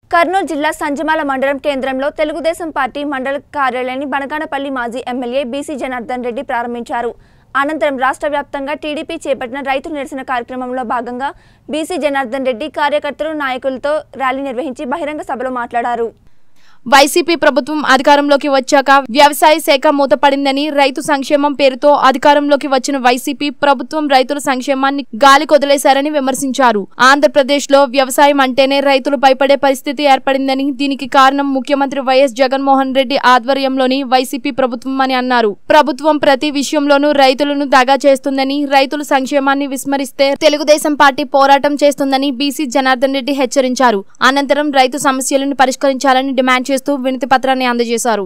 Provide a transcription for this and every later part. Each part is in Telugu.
కర్నూలు జిల్లా సంజమాల మండలం కేంద్రంలో తెలుగుదేశం పార్టీ మండల కార్యాలయాన్ని బనగానపల్లి మాజీ ఎమ్మెల్యే బీసీ జనార్దన్ రెడ్డి ప్రారంభించారు అనంతరం రాష్ట్ర వ్యాప్తంగా టీడీపీ చేపట్టిన రైతు నిరసన కార్యక్రమంలో భాగంగా బీసీ జనార్దన్ రెడ్డి కార్యకర్తలు నాయకులతో ర్యాలీ నిర్వహించి బహిరంగ సభలో మాట్లాడారు వైసీపీ ప్రభుత్వం అధికారంలోకి వచ్చాక వ్యవసాయ శాఖ మూతపడిందని రైతు సంక్షేమం పేరుతో అధికారంలోకి వచ్చిన వైసీపీ ప్రభుత్వం రైతుల సంక్షేమాన్ని గాలి కొదిలేశారని విమర్శించారు ఆంధ్రప్రదేశ్ లో వ్యవసాయం అంటేనే రైతులు భయపడే పరిస్థితి ఏర్పడిందని దీనికి కారణం ముఖ్యమంత్రి వైఎస్ జగన్మోహన్ రెడ్డి ఆధ్వర్యంలోని వైసీపీ ప్రభుత్వం అని అన్నారు ప్రభుత్వం ప్రతి విషయంలోనూ రైతులను దగా చేస్తుందని రైతుల సంక్షేమాన్ని విస్మరిస్తే తెలుగుదేశం పార్టీ పోరాటం చేస్తుందని బీసీ జనార్దన్ రెడ్డి హెచ్చరించారు అనంతరం రైతు సమస్యలను పరిష్కరించాలని డిమాండ్ చేస్తూ వినతి పత్రాన్ని అందజేశారు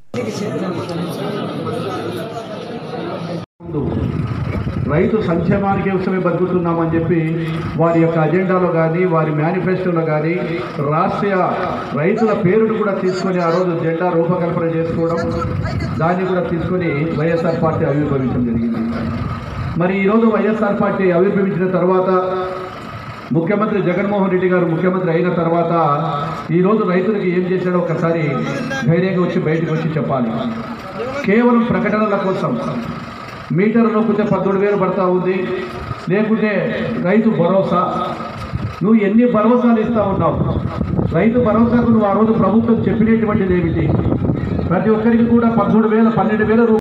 రైతు సంక్షేమానికి కోసమే బతుకుతున్నామని చెప్పి వారి యొక్క అజెండాలో కానీ వారి మేనిఫెస్టోలో కానీ రాష్ట్రీయ రైతుల పేరును కూడా తీసుకొని ఆ రోజు జెండా రూపకల్పన చేసుకోవడం దాన్ని కూడా తీసుకొని వైఎస్ఆర్ పార్టీ ఆవిర్భవించడం జరిగింది మరి ఈరోజు వైఎస్ఆర్ పార్టీ ఆవిర్భవించిన తర్వాత ముఖ్యమంత్రి జగన్మోహన్ రెడ్డి గారు ముఖ్యమంత్రి అయిన తర్వాత ఈరోజు రైతులకి ఏం చేశాడో ఒకసారి ధైర్యంగా వచ్చి బయటకు వచ్చి చెప్పాలి కేవలం ప్రకటనల కోసం మీటర్ నొక్కితే పద్దెనిమిది వేలు పడతా ఉంది లేకుంటే రైతు భరోసా నువ్వు ఎన్ని భరోసాలు ఇస్తా ఉన్నావు రైతు భరోసాకు నువ్వు ఆ రోజు ప్రభుత్వం చెప్పినటువంటిది ఏమిటి ప్రతి ఒక్కరికి కూడా పదమూడు వేల పన్నెండు వేల రూపాయలు